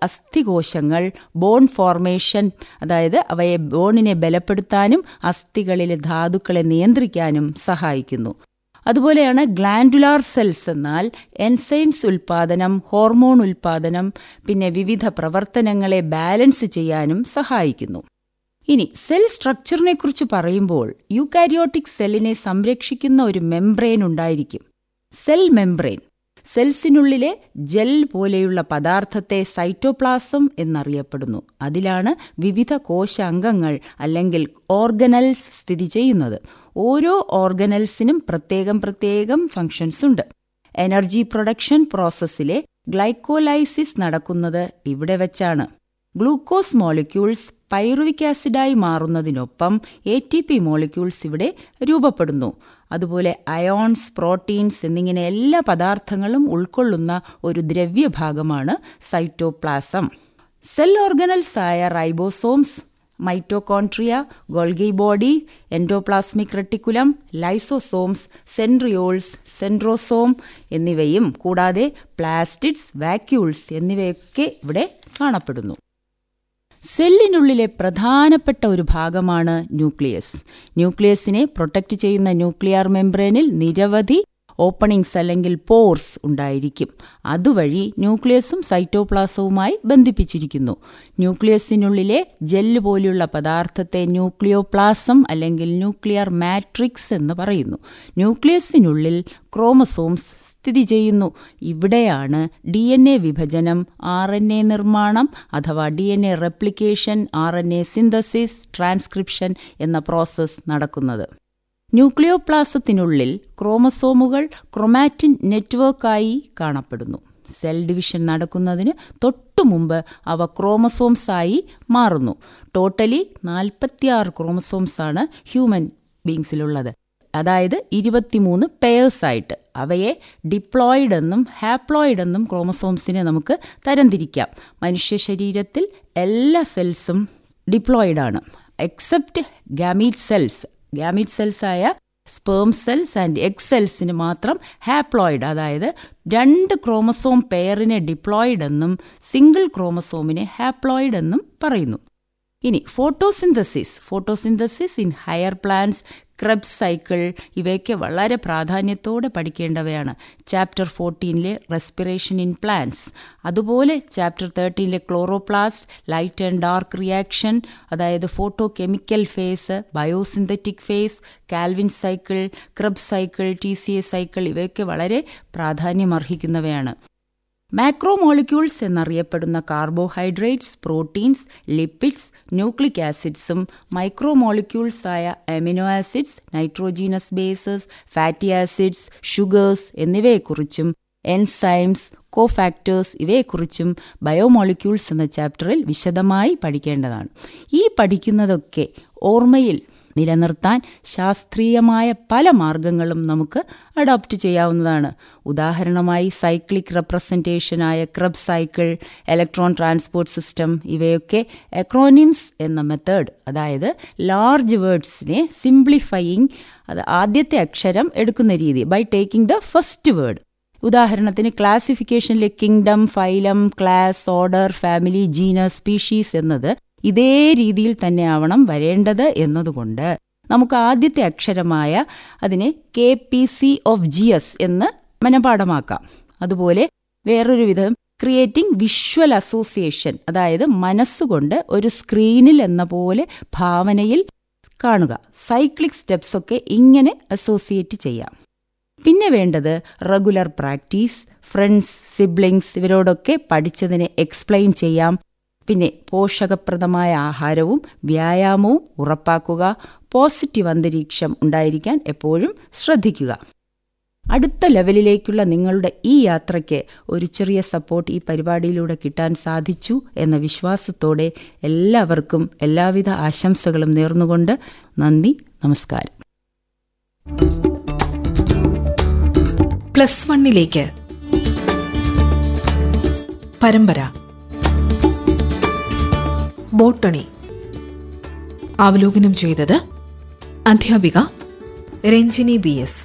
അസ്ഥികോശങ്ങൾ bone formation അതായത് അവയെ ബോണിനെ ബലപ്പെടുത്താനും അസ്ഥികളിലെ ധാതുക്കളെ നിയന്ത്രിക്കാനും സഹായിക്കുന്നു അതുപോലെയാണ് ഗ്ലാൻഡുലാർ സെൽസ് എന്നാൽ എൻസൈംസ് ഉൽപാദനം ഹോർമോൺ ഉൽപാദനം പിന്നെ വിവിധ പ്രവർത്തനങ്ങളെ ബാലൻസ് ചെയ്യാനും സഹായിക്കുന്നു ഇനി സെൽ സ്ട്രക്ചറിനെ കുറിച്ച് പറയുമ്പോൾ യൂകാരിയോട്ടിക് സെല്ലിനെ സംരക്ഷിക്കുന്ന ഒരു മെംബ്രെയിൻ ഉണ്ടായിരിക്കും സെൽ മെംബ്രെയിൻ സെൽസിനുള്ളിലെ ജെൽ പോലെയുള്ള പദാർത്ഥത്തെ സൈറ്റോപ്ലാസം എന്നറിയപ്പെടുന്നു അതിലാണ് വിവിധ കോശാംഗങ്ങൾ അല്ലെങ്കിൽ ഓർഗനൽസ് സ്ഥിതി ചെയ്യുന്നത് ഓരോ ഓർഗനൽസിനും പ്രത്യേകം പ്രത്യേകം ഫങ്ഷൻസ് ഉണ്ട് എനർജി പ്രൊഡക്ഷൻ പ്രോസസ്സിലെ ഗ്ലൈക്കോലൈസിസ് നടക്കുന്നത് ഇവിടെ വെച്ചാണ് ഗ്ലൂക്കോസ് മോളിക്യൂൾസ് പൈറുവിക് ആസിഡായി മാറുന്നതിനൊപ്പം എ ടി പി മോളിക്യൂൾസ് ഇവിടെ രൂപപ്പെടുന്നു അതുപോലെ അയോൺസ് പ്രോട്ടീൻസ് എന്നിങ്ങനെ എല്ലാ പദാർത്ഥങ്ങളും ഉൾക്കൊള്ളുന്ന ഒരു ദ്രവ്യഭാഗമാണ് സൈറ്റോപ്ലാസം സെൽ ഓർഗനൽസ് ആയ ribosomes mitochondria Golgi body endoplasmic reticulum lysosomes centrioles centrosome എന്നിവയും കൂടാതെ പ്ലാസ്റ്റിഡ്സ് വാക്യൂൾസ് എന്നിവയൊക്കെ ഇവിടെ കാണപ്പെടുന്നു സെല്ലിനുള്ളിലെ പ്രധാനപ്പെട്ട ഒരു ഭാഗമാണ് ന്യൂക്ലിയസ് ന്യൂക്ലിയസിനെ പ്രൊട്ടക്റ്റ് ചെയ്യുന്ന ന്യൂക്ലിയർ മെംബ്രേനിൽ നിരവധി ഓപ്പണിങ്സ് അല്ലെങ്കിൽ പോർസ് ഉണ്ടായിരിക്കും അതുവഴി ന്യൂക്ലിയസും സൈറ്റോപ്ലാസവുമായി ബന്ധിപ്പിച്ചിരിക്കുന്നു ന്യൂക്ലിയസിനുള്ളിലെ ജെല്ല് പോലെയുള്ള പദാർത്ഥത്തെ ന്യൂക്ലിയോപ്ലാസം അല്ലെങ്കിൽ ന്യൂക്ലിയർ മാട്രിക്സ് എന്ന് പറയുന്നു ന്യൂക്ലിയസിനുള്ളിൽ ക്രോമസോംസ് സ്ഥിതി ചെയ്യുന്നു ഇവിടെയാണ് ഡി എൻ എ വിഭജനം ആർ എൻ എ നിർമ്മാണം അഥവാ D N A replication R N A synthesis transcription എന്ന പ്രോസസ്സ് നടക്കുന്നത് ന്യൂക്ലിയോപ്ലാസത്തിനുള്ളിൽ ക്രോമസോമുകൾ ക്രൊമാറ്റിൻ നെറ്റ്വർക്കായി കാണപ്പെടുന്നു സെൽ ഡിവിഷൻ നടക്കുന്നതിന് തൊട്ടു മുമ്പ് അവ ക്രോമസോംസായി മാറുന്നു ടോട്ടലി നാൽപ്പത്തിയാറ് ക്രോമസോംസാണ് ഹ്യൂമൻ ബീങ്സിലുള്ളത് അതായത് ഇരുപത്തിമൂന്ന് പെയേഴ്സായിട്ട് അവയെ ഡിപ്ലോയിഡ് എന്നും ഹാപ്ലോയിഡ് എന്നും ക്രോമസോംസിനെ നമുക്ക് തരംതിരിക്കാം മനുഷ്യ ശരീരത്തിൽ എല്ലാ സെൽസും ഡിപ്ലോയിഡാണ് except gamete cells gamete cells ആയ സ്പേം സെൽസ് ആൻഡ് എഗ് സെൽസിന് മാത്രം ഹാപ്ലോയിഡ് അതായത് രണ്ട് ക്രോമസോം പെയറിനെ ഡിപ്ലോയിഡ് എന്നും സിംഗിൾ ക്രോമസോമിനെ ഹാപ്ലോയിഡ് എന്നും പറയുന്നു ഇനി photosynthesis photosynthesis in higher plants Krebs cycle ഇവയൊക്കെ വളരെ പ്രാധാന്യത്തോടെ പഠിക്കേണ്ടവയാണ് ചാപ്റ്റർ ഫോർട്ടീനിലെ റെസ്പിറേഷൻ ഇൻ പ്ലാന്റ്സ് അതുപോലെ ചാപ്റ്റർ തേർട്ടീനിലെ chloroplast light and dark reaction അതായത് photochemical phase biosynthetic phase Calvin cycle Krebs cycle T C A cycle ഇവയൊക്കെ വളരെ പ്രാധാന്യമർഹിക്കുന്നവയാണ് മാക്രോമോളിക്യൂൾസ് എന്നറിയപ്പെടുന്ന കാർബോഹൈഡ്രേറ്റ്സ് പ്രോട്ടീൻസ് ലിപ്പിഡ്സ് ന്യൂക്ലിക് ആസിഡ്സും മൈക്രോമോളിക്യൂൾസ് ആയ amino acids nitrogenous bases fatty acids sugars എന്നിവയെക്കുറിച്ചും enzymes cofactors ഇവയെക്കുറിച്ചും biomolecules എന്ന ചാപ്റ്ററിൽ വിശദമായി പഠിക്കേണ്ടതാണ് ഈ പഠിക്കുന്നതൊക്കെ ഓർമ്മയിൽ നിലനിർത്താൻ ശാസ്ത്രീയമായ പല മാർഗങ്ങളും നമുക്ക് അഡോപ്റ്റ് ചെയ്യാവുന്നതാണ് ഉദാഹരണമായി സൈക്ലിക് റെപ്രസെൻറ്റേഷനായ Krebs cycle electron transport system ഇവയൊക്കെ എക്രോനിംസ് എന്ന മെത്തേഡ് അതായത് ലാർജ് വേർഡ്സിനെ സിംപ്ലിഫയിങ് അത് ആദ്യത്തെ അക്ഷരം എടുക്കുന്ന രീതി by taking the first word ഉദാഹരണത്തിന് ക്ലാസിഫിക്കേഷനിലെ kingdom phylum class order family genus species എന്നത് ഇതേ രീതിയിൽ തന്നെ ആവണം വരേണ്ടത് എന്നതുകൊണ്ട് നമുക്ക് ആദ്യത്തെ അക്ഷരമായ അതിനെ K P C of G S എന്ന് മനപാഠമാക്കാം അതുപോലെ വേറൊരു വിധം ക്രിയേറ്റിംഗ് വിഷ്വൽ അസോസിയേഷൻ അതായത് മനസ്സുകൊണ്ട് ഒരു സ്ക്രീനിൽ എന്ന പോലെ ഭാവനയിൽ കാണുക സൈക്ലിക് സ്റ്റെപ്സ് ഒക്കെ ഇങ്ങനെ അസോസിയേറ്റ് ചെയ്യാം പിന്നെ വേണ്ടത് റെഗുലർ പ്രാക്ടീസ് ഫ്രണ്ട്സ് സിബ്ലിങ്സ് ഇവരോടൊക്കെ പഠിച്ചതിനെ എക്സ്പ്ലെയിൻ ചെയ്യാം പിന്നെ പോഷകപ്രദമായ ആഹാരവും വ്യായാമവും ഉറപ്പാക്കുക പോസിറ്റീവ് അന്തരീക്ഷം ഉണ്ടായിരിക്കാൻ എപ്പോഴും ശ്രദ്ധിക്കുക അടുത്ത ലെവലിലേക്കുള്ള നിങ്ങളുടെ ഈ യാത്രയ്ക്ക് ഒരു ചെറിയ സപ്പോർട്ട് ഈ പരിപാടിയിലൂടെ കിട്ടാൻ സാധിച്ചു എന്ന വിശ്വാസത്തോടെ എല്ലാവർക്കും എല്ലാവിധ ആശംസകളും നേർന്നുകൊണ്ട് നന്ദി നമസ്കാരം പ്ലസ് വണ്ണിലേക്ക് പരമ്പര ബോട്ടണി അവലോകനം ചെയ്തത് അധ്യാപിക രഞ്ജിനി ബി എസ്